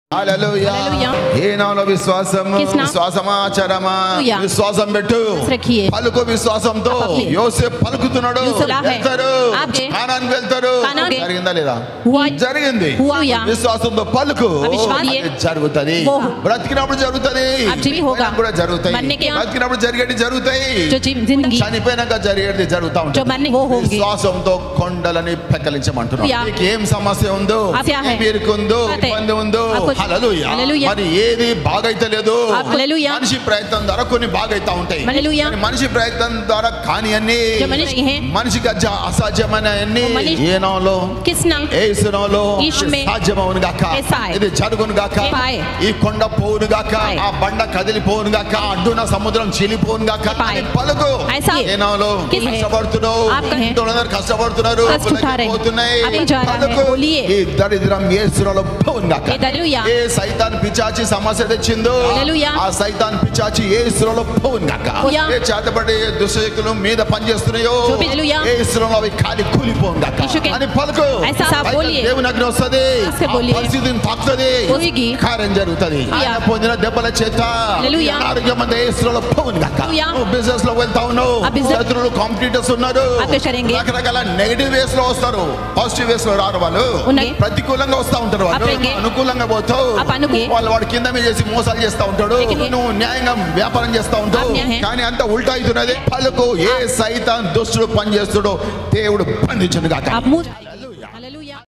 హల్లెలూయా. హల్లెలూయా. ఏ నాలో విశ్వాసం किस नाम? విశ్వాసమాచరమా హల్లెలూయా. విశ్వాసం పెట్టు రఖియే. పలుకు విశ్వాసంతో आप अपने- యోసేపు పలుకుతున్నాడు యూసుఫ్ है. వెళ్తారు आप गए। కానానికి వెళ్తారు కానాన్ गे। జరిగిందా లేదా हुआ జరిగింది हुआ విశ్వాసంతో పలుకు అవిశ్వాస్ అది ये- జరుగుతుంది वो- బ్రతికినప్పుడు జరుగుతుంది अब जी होगा। పోయినప్పుడు కూడా జరుగుతాయి मरने के- బ్రతికినప్పుడు జరిగేటి జరుగుతాయి जो जी- जिंदगी చనిపోయినాక జరిగేది జరుగుతా जो ఉంటుంది मरने वो होगी విశ్వాసంతో కొండలని పెక్కలించమంటున్నాడు యా. మీకు ఏం సమస్య ఉందో సమస్య है. మీకు ఉందో बात है। ఇబ్బంది ఉందో आपको- హల్లెలూయా. హల్లెలూయా. మరి ఏది బాగైతే లేదు आप- హల్లెలూయా. మనిషి ప్రయత్నం ద్వారా కొన్ని బాగైతా ఉంటాయి హల్లెలూయా. కానీ మనిషి ప్రయత్నం ద్వారా కాని అన్ని जो मनुष्य हैं మనిషికి అజ- అసాధ్యమైన అన్ని वो मनुष्य- ఏ నాలో किस नाम ఏసునాలో ईश में సాధ్యమవును గాక ऐसा है। ఇది జరుగును గాక पाए। ఈ కొండ పోవును గాక पाए। ఆ బండ కదిలిపోవును గాక అడ్డున సముద్రం చీలిపోవును గాక पाए। అని పలుకు ऐसा ఏ నాలో किस है? కష్టపడుతున్నావు आप कहें। ఇంట్లో అందరూ కష్టపడుతున్నారు कष्ट उठा रहे हैं। పోతున్నాయి अभी जा रहा है। పలుకు बोलिए। ఈ దరిద్రం ఏసునాలో పోవును గాక ये హల్లెలూయా. ఏ సైతాన్ పిచాచి సమస్య తెచ్చిందో హల్లెలూయా. ఆ సైతాన్ పిచాచి ఏ ఇస్రోలో పోవును గాక హల్లెలూయా. ఏ చేతబడి దుశ్శక్తులు మీద పనిచేస్తున్నాయో जो भी హల్లెలూయా. ఏ ఇస్రోలో అవి కాలి కూలిపోవును గాక यीशु के- అని పలుకు ऐसा आप అయితే बोलिए। దేవుని అగ్ని వస్తది उससे ఆ बोलिए। పరిస్థితిని తాకుతుంది होगी। కార్యం జరుగుతుంది హల్లెలూయా. ఆయన పొందిన దెబ్బల చేత హల్లెలూయా. ఆరోగ్యం అంతా ఇస్రోలో పోవును గాక హల్లెలూయా. నువ్వు బిజినెస్ లో వెళ్తా ఉన్నావు ఆ business- శత్రువులు కాంపిటీటర్స్ ఉన్నారు आप करेंगे। రకరకాల నెగటివ్ వేస్ లో వస్తారు పాజిటివ్ వేస్ లో రారు వాళ్ళు ఉన్నాయి. ప్రతికూలంగా వస్తా ఉంటారు వాళ్ళు అప్పుడేంగే? అనుకూలంగా పోతావు आप अनुकूल। వాళ్ళు వాడు కింద మీద చేసి మోసాలు చేస్తా ఉంటాడు లేకిన్ నువ్వు న్యాయంగా వ్యాపారం చేస్తా ఉంటావు आप न्याय है। కానీ అంత ఉల్టా అవుతున్నది పలుకు ఏ సైతాన్ దుష్టుడు పని చేస్తుడో దేవుడు బంధించును గాక आप मुंह